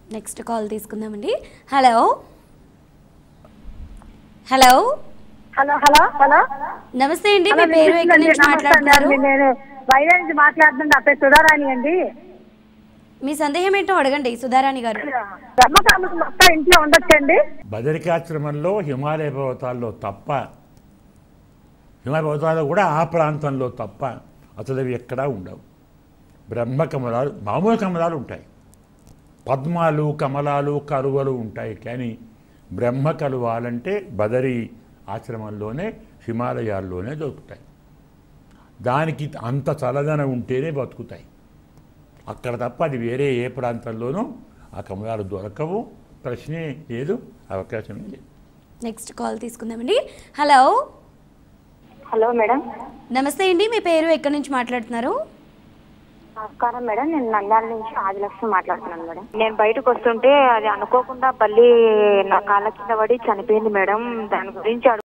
Next call తీసుకుందామండి hello hello hello hello hello నమస్తే అండి మీ హలో, పేరు ఎక్కడి వినిపిస్తుందండి. నుంచి నమస్తే మాట్లాడుతున్నారు అండి. నేను వైజాగ్ నుంచి మాట్లాడుతున్నాను నా పేరు సుధారాణి అండి మీ సందేహం ఏంటో అడగండి సుధారాణి గారు బ్రహ్మకామకు మొత్తం ఇంట్లో ఉండొచ్చండి బదరికాశ్రమంలో హిమాలయ పర్వతాల్లో తప్ప హిమాలయ పర్వతాల్లో కూడా ఆ ప్రాంతంలో తప్ప అసలు అవి ఎక్కడా ఉండవు బ్రహ్మ కమలాలు మామూలు కమలాలు ఉంటాయి పద్మాలు కమలాలు కలువలు ఉంటాయి కానీ బ్రహ్మ కలువాలంటే బదరి ఆశ్రమంలోనే హిమాలయాల్లోనే దొరుకుతాయి దానికి అంత చల్లదనం ఉంటేనే బతుకుతాయి అక్కడ తప్ప అది వేరే ఏ ప్రాంతంలోనూ ఆ కమలాలు దొరకవు ప్రశ్నే లేదు అవకాశమే లేదు నెక్స్ట్ కాల్ తీసుకుందామండి హలో హలో మేడం నమస్తే అండి మీ పేరు ఎక్కడి నుంచి మాట్లాడుతున్నారు నమస్కారం మేడం నేను నంద్యాల నుంచి ఆదిలక్ష్మి మాట్లాడుతున్నాను మేడం నేను బయటకు వస్తుంటే అది అనుకోకుండా బల్లి నా కాళ్ళ కింద పడి చనిపోయింది మేడం దాని గురించి అడుగు